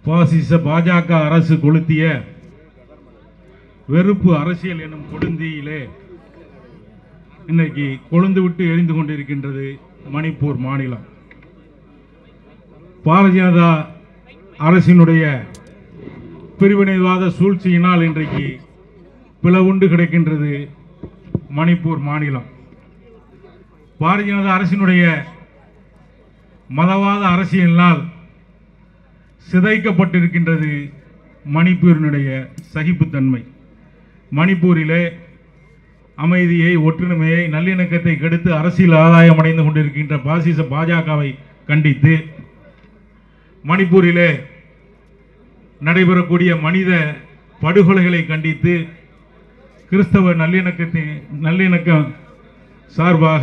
பாசிச பாஜக அரசு கொளுத்திய வெறுப்பு அரசியல் எனும் கொடுந்தியிலே இன்னைக்கு கொழுந்து விட்டு எரிந்து கொண்டிருக்கின்றது மணிப்பூர் மாநிலம் பாரதிய ஜனதா அரசினுடைய பிரிவினைவாத சூழ்ச்சியினால் இன்றைக்கு பிளவுண்டு கிடக்கின்றது மணிப்பூர் மாநிலம் பாரதிய ஜனதா அரசினுடைய மதவாத அரசியலினால் சிதைக்கப்பட்டிருக்கின்றது மணிப்பூரினுடைய சகிப்புத்தன்மை மணிப்பூரிலே அமைதியை ஒற்றுமையை நல்லிணக்கத்தை கெடுத்து அரசியல் ஆதாயம் அடைந்து கொண்டிருக்கின்ற பாசிச பாஜகவை கண்டித்து மணிப்பூரிலே நடைபெறக்கூடிய மனித படுகொலைகளை கண்டித்து கிறிஸ்தவ நல்லிணக்கத்தின் நல்லிணக்கம் சார்பாக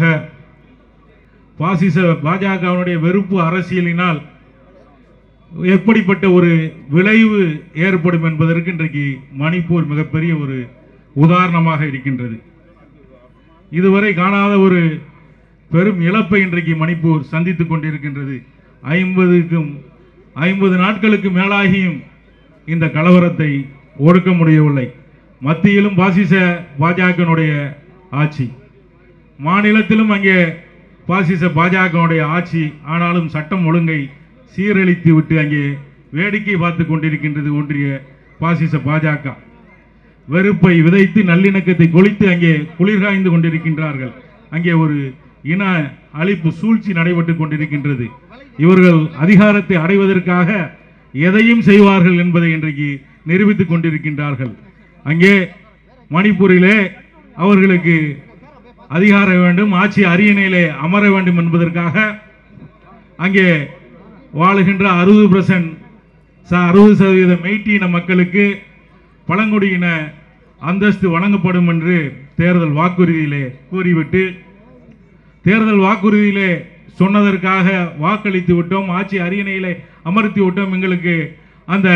பாசிச பாஜகவினுடைய வெறுப்பு அரசியலினால் எப்படிப்பட்ட ஒரு விளைவு ஏற்படும் என்பதற்கு இன்றைக்கு மணிப்பூர் மிகப்பெரிய ஒரு உதாரணமாக இருக்கின்றது இதுவரை காணாத ஒரு பெரும் இழப்பை இன்றைக்கு மணிப்பூர் சந்தித்துக் கொண்டிருக்கின்றது ஐம்பதுக்கும் ஐம்பது நாட்களுக்கு மேலாகியும் இந்த கலவரத்தை ஒடுக்க முடியவில்லை மத்தியிலும் பாசிச பாஜகனுடைய ஆட்சி மாநிலத்திலும் அங்கே பாசிச பாஜகவுடைய ஆட்சி ஆனாலும் சட்டம் ஒழுங்கை சீரழித்து விட்டு அங்கே வேடிக்கை பார்த்து கொண்டிருக்கின்றது ஒன்றிய பாசிச பாஜக வெறுப்பை விதைத்து நல்லிணக்கத்தை கொளித்து அங்கே குளிர்காய்ந்து கொண்டிருக்கின்றார்கள் அங்கே ஒரு இன அழிப்பு சூழ்ச்சி நடைபெற்றுக் கொண்டிருக்கின்றது இவர்கள் அதிகாரத்தை அடைவதற்காக எதையும் செய்வார்கள் என்பதை இன்றைக்கு நிரூபித்துக் கொண்டிருக்கின்றார்கள் அங்கே மணிப்பூரிலே அவர்களுக்கு அதிகாரம் வேண்டும் ஆட்சி அரியணையிலே அமர வேண்டும் என்பதற்காக அங்கே வாழுகின்ற அறுபது பர்சன்ட் அறுபது சதவீத மெய்ட்டியின மக்களுக்கு பழங்குடியின அந்தஸ்து வழங்கப்படும் என்று தேர்தல் வாக்குறுதியிலே கூறிவிட்டு தேர்தல் வாக்குறுதியிலே சொன்னதற்காக வாக்களித்து விட்டோம் ஆட்சி அரியணையிலே அமர்த்தி விட்டோம் எங்களுக்கு அந்த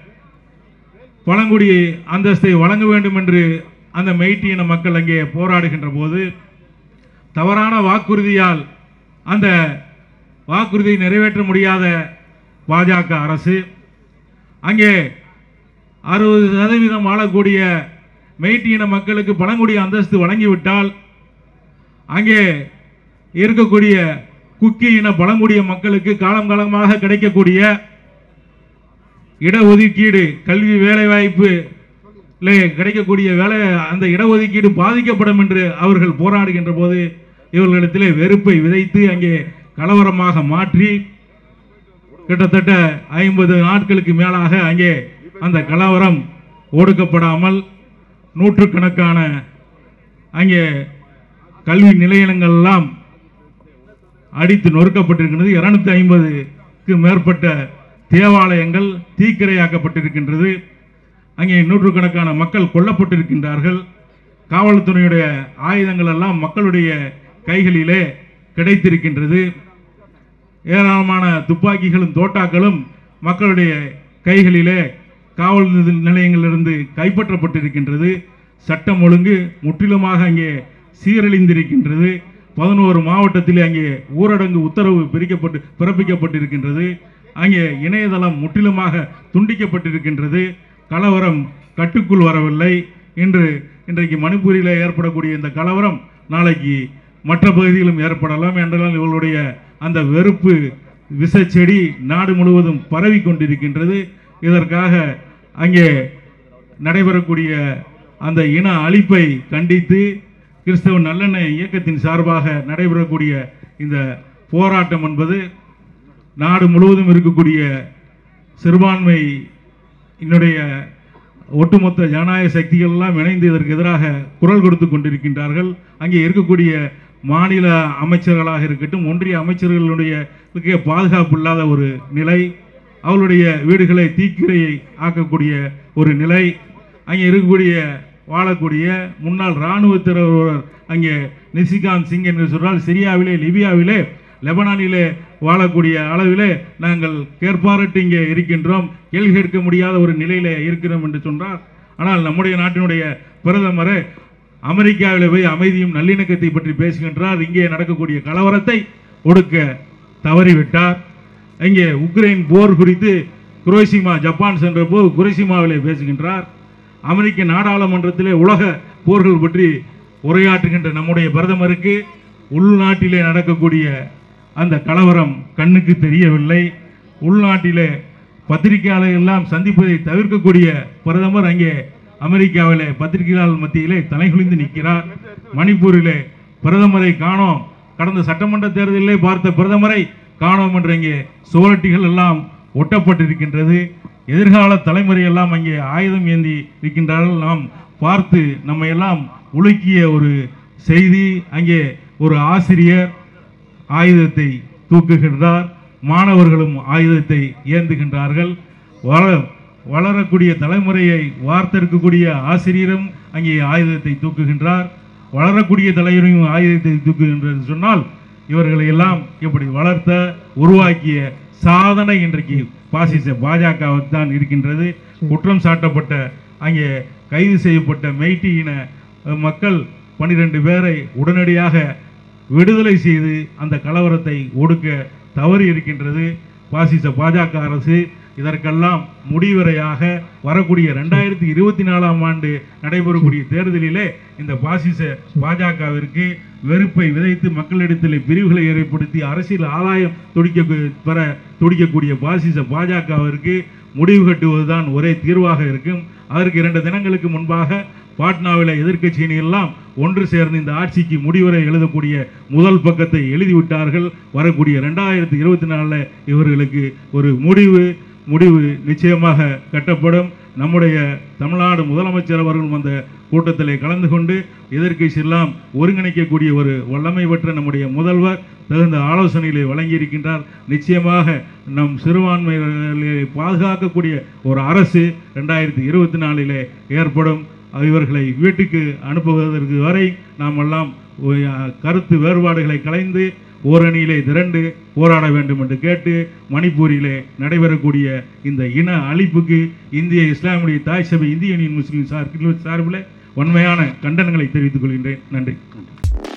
பழங்குடி அந்தஸ்தை வழங்க வேண்டும் என்று அந்த மெய்ட்டியின மக்கள் அங்கே போராடுகின்ற போது தவறான வாக்குறுதியால் அந்த வாக்குறுதியை நிறைவேற்ற முடியாத பாஜக அரசு அங்கே அறுபது சதவீதம் வாழக்கூடிய மெய்ட்டியின மக்களுக்கு பழங்குடி அந்தஸ்து வழங்கிவிட்டால் அங்கே இருக்கக்கூடிய குக்கி இன பழங்குடிய மக்களுக்கு காலம் காலமாக கிடைக்கக்கூடிய இடஒதுக்கீடு கல்வி வேலைவாய்ப்பு கிடைக்கக்கூடிய வேலை அந்த இடஒதுக்கீடு பாதிக்கப்படும் என்று அவர்கள் போராடுகின்ற போது இவர்களிடத்திலே வெறுப்பை விதைத்து அங்கே கலவரமாக மாற்றி கிட்டத்தட்ட ஐம்பது நாட்களுக்கு மேலாக அங்கே அந்த கலவரம் ஒடுக்கப்படாமல் நூற்றுக்கணக்கான அங்கே கல்வி நிலையங்கள் எல்லாம் அடித்து நொறுக்கப்பட்டிருக்கின்றது இருநூத்தி ஐம்பதுக்கு மேற்பட்ட தேவாலயங்கள் தீக்கிரையாக்கப்பட்டிருக்கின்றது அங்கே நூற்றுக்கணக்கான மக்கள் கொல்லப்பட்டிருக்கின்றார்கள் காவல்துறையுடைய ஆயுதங்கள் எல்லாம் மக்களுடைய கைகளிலே கிடைத்திருக்கின்றது ஏராளமான துப்பாக்கிகளும் தோட்டாக்களும் மக்களுடைய கைகளிலே காவல் நிலையங்களிலிருந்து கைப்பற்றப்பட்டிருக்கின்றது சட்டம் ஒழுங்கு முற்றிலுமாக அங்கே சீரழிந்திருக்கின்றது பதினோரு மாவட்டத்திலே அங்கே ஊரடங்கு உத்தரவு பிரிக்கப்பட்டு பிறப்பிக்கப்பட்டிருக்கின்றது அங்கே இணையதளம் முற்றிலுமாக துண்டிக்கப்பட்டிருக்கின்றது கலவரம் கட்டுக்குள் வரவில்லை இன்று இன்றைக்கு மணிப்பூரில் ஏற்படக்கூடிய இந்த கலவரம் நாளைக்கு மற்ற பகுதியிலும் ஏற்படலாம் என்றால் இவர்களுடைய அந்த வெறுப்பு விசச்செடி நாடு முழுவதும் பரவி கொண்டிருக்கின்றது இதற்காக அங்கே நடைபெறக்கூடிய அந்த இன அழிப்பை கண்டித்து கிறிஸ்தவ நல்லெண்ண இயக்கத்தின் சார்பாக நடைபெறக்கூடிய இந்த போராட்டம் என்பது நாடு முழுவதும் இருக்கக்கூடிய சிறுபான்மை என்னுடைய ஒட்டுமொத்த ஜனநாயக சக்திகள் எல்லாம் இணைந்து இதற்கு எதிராக குரல் கொடுத்து கொண்டிருக்கின்றார்கள் அங்கே இருக்கக்கூடிய மாநில அமைச்சர்களாக இருக்கட்டும் ஒன்றிய அமைச்சர்களுடைய பாதுகாப்பு இல்லாத ஒரு நிலை அவர்களுடைய வீடுகளை தீக்கிரையை ஆக்கக்கூடிய ஒரு நிலை அங்கே இருக்கக்கூடிய வாழக்கூடிய முன்னாள் இராணுவத்தினர் ஒருவர் அங்கே நிசிகாந்த் சிங் என்று சொன்னால் சிரியாவிலே லிபியாவிலே லெபனானிலே வாழக்கூடிய அளவிலே நாங்கள் கேட்பாரட்டு இங்கே இருக்கின்றோம் கேள்வி கேட்க முடியாத ஒரு நிலையில இருக்கிறோம் என்று சொன்னார் ஆனால் நம்முடைய நாட்டினுடைய பிரதமர் அமெரிக்காவில் போய் அமைதியும் நல்லிணக்கத்தை பற்றி பேசுகின்றார் இங்கே நடக்கக்கூடிய கலவரத்தை ஒடுக்க தவறிவிட்டார் இங்கே உக்ரைன் போர் குறித்து குரோசிமா ஜப்பான் சென்றபோது குரோசிமாவிலே பேசுகின்றார் அமெரிக்க நாடாளுமன்றத்திலே உலக போர்கள் பற்றி உரையாற்றுகின்ற நம்முடைய பிரதமருக்கு உள்நாட்டிலே நடக்கக்கூடிய அந்த கலவரம் கண்ணுக்கு தெரியவில்லை உள்நாட்டிலே பத்திரிகையாளர்கள் எல்லாம் சந்திப்பதை தவிர்க்கக்கூடிய பிரதமர் அங்கே அமெரிக்காவிலே பத்திரிகையாளர் மத்தியிலே தலைகுனிந்து நிற்கிறார் மணிப்பூரிலே பிரதமரை காணோம் கடந்த சட்டமன்ற தேர்தலிலே பார்த்த பிரதமரை காணோம் என்ற இங்கே சுவரட்டிகள் எல்லாம் ஒட்டப்பட்டிருக்கின்றது எதிர்கால தலைமுறை எல்லாம் அங்கே ஆயுதம் ஏந்தி இருக்கின்றார்கள் நாம் பார்த்து நம்மை எல்லாம் உலுக்கிய ஒரு செய்தி அங்கே ஒரு ஆசிரியர் ஆயுதத்தை தூக்குகின்றார் மாணவர்களும் ஆயுதத்தை ஏந்துகின்றார்கள் வள வளரக்கூடிய தலைமுறையை வார்த்தெடுக்கக்கூடிய ஆசிரியரும் அங்கே ஆயுதத்தை தூக்குகின்றார் வளரக்கூடிய தலைவரையும் ஆயுதத்தை தூக்குகின்றது சொன்னால் இவர்களை எல்லாம் இப்படி வளர்த்த உருவாக்கிய சாதனை இன்றைக்கு பாசிச பாஜகவுக்கு தான் இருக்கின்றது குற்றம் சாட்டப்பட்ட அங்கே கைது செய்யப்பட்ட மெய்ட்டி இன அஹ், மக்கள் பன்னிரண்டு பேரை உடனடியாக விடுதலை செய்து அந்த கலவரத்தை ஒடுக்க தவறி இருக்கின்றது பாசிச பாஜக அரசு இதற்கெல்லாம் முடிவரையாக வரக்கூடிய ரெண்டாயிரத்தி இருபத்தி நாலாம் ஆண்டு நடைபெறக்கூடிய தேர்தலிலே இந்த பாசிச பாஜகவிற்கு வெறுப்பை விதைத்து மக்களிடத்தில் பிரிவுகளை ஏற்படுத்தி அரசியல் ஆதாயம் துடிக்க பெற துடிக்கக்கூடிய பாசிச பாஜகவிற்கு முடிவு கட்டுவதுதான் ஒரே தீர்வாக இருக்கும் அதற்கு இரண்டு தினங்களுக்கு முன்பாக பாட்னாவில் எதிர்க்கட்சியினர் எல்லாம் ஒன்று சேர்ந்து இந்த ஆட்சிக்கு முடிவுரை எழுதக்கூடிய முதல் பக்கத்தை எழுதிவிட்டார்கள் வரக்கூடிய ரெண்டாயிரத்தி இருபத்தி நாலில் இவர்களுக்கு ஒரு முடிவு முடிவு நிச்சயமாக கட்டப்படும் நம்முடைய தமிழ்நாடு முதலமைச்சர் அவர்களும் அந்த கூட்டத்தில் கலந்து கொண்டு எதிர்க்கட்சி எல்லாம் ஒருங்கிணைக்கக்கூடிய ஒரு வல்லமை பெற்ற நம்முடைய முதல்வர் தகுந்த ஆலோசனைகளை வழங்கியிருக்கின்றார் நிச்சயமாக நம் சிறுபான்மையினரை பாதுகாக்கக்கூடிய ஒரு அரசு ரெண்டாயிரத்தி இருபத்தி நாலிலே ஏற்படும் இவர்களை வீட்டுக்கு அனுப்புவதற்கு வரை நாம் எல்லாம் ஒ- கருத்து வேறுபாடுகளை கலைந்து ஓரணியிலே திரண்டு போராட வேண்டும் என்று கேட்டு மணிப்பூரிலே நடைபெறக்கூடிய இந்த இன அழிப்புக்கு இந்திய இஸ்லாமிய தாய் சபை இந்திய யூனியன் முஸ்லீம் சார் சார்பில் வன்மையான கண்டனங்களை தெரிவித்துக் கொள்கின்றேன் நன்றி